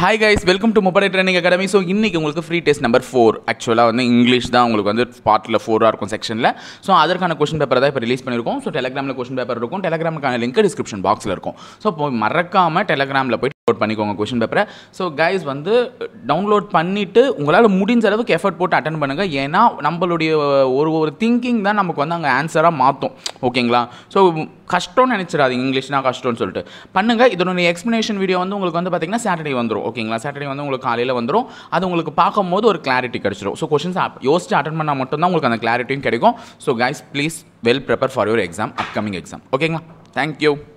hi guys welcome to mobile training academy so இன்னைக்கு உங்களுக்கு free test number four ஆக்சுவலாக வந்து இங்கிலீஷ் தான் உங்களுக்கு வந்து பார்ட்டில் ஃபோராக இருக்கும் செக்ஷனில் ஸோ அதற்கான கொஸ்டின் பேப்பர் தான் இப்போ ரிலீஸ் பண்ணியிருக்கோம் ஸோ டெலகிராமில் கொஸ்டின் பேப்பர் இருக்கும் டெலகிராமுக்கான லிங்க் டிஸ்கிரிப்ஷன் பாக்ஸில் இருக்கும் ஸோ இப்போ மறக்காமல் டெலகிராமில் போய் டவுன்லோட் பண்ணிக்கோங்க கொஸ்டின் பேப்பரை ஸோ கைஸ் வந்து டவுன்லோட் பண்ணிவிட்டு உங்களால் முடிஞ்ச அளவுக்கு எஃபர்ட் போட்டு அட்டன் பண்ணுங்கள் ஏன்னா நம்மளுடைய ஒரு ஒரு திங்கிங் தான் நமக்கு வந்து அங்கே ஆன்சராக மாற்றும் ஓகேங்களா ஸோ கஷ்டம்னு நினச்சிடாதீங்க இங்கிலீஷ்னா கஷ்டம்னு சொல்லிட்டு பண்ணுங்கள் இதனுடைய எக்ஸ்ப்ளனேஷன் வீடியோ வந்து உங்களுக்கு வந்து பார்த்தீங்கன்னா சாட்டர்டே வந்துடும் ஓகேங்களா சாட்டர்டே வந்து உங்களுக்கு காலையில் வந்துடும் அது உங்களுக்கு பார்க்கும்போது ஒரு கிளாரிட்டி கிடச்சிரும் ஸோ கொஷின்ஸ் யோசிச்சு அட்டன் பண்ணால் மட்டும்தான் உங்களுக்கு அந்த கிளாரிட்டியும் கிடைக்கும் so guys please well prepare for your exam upcoming exam ஓகேங்களா தேங்க்யூ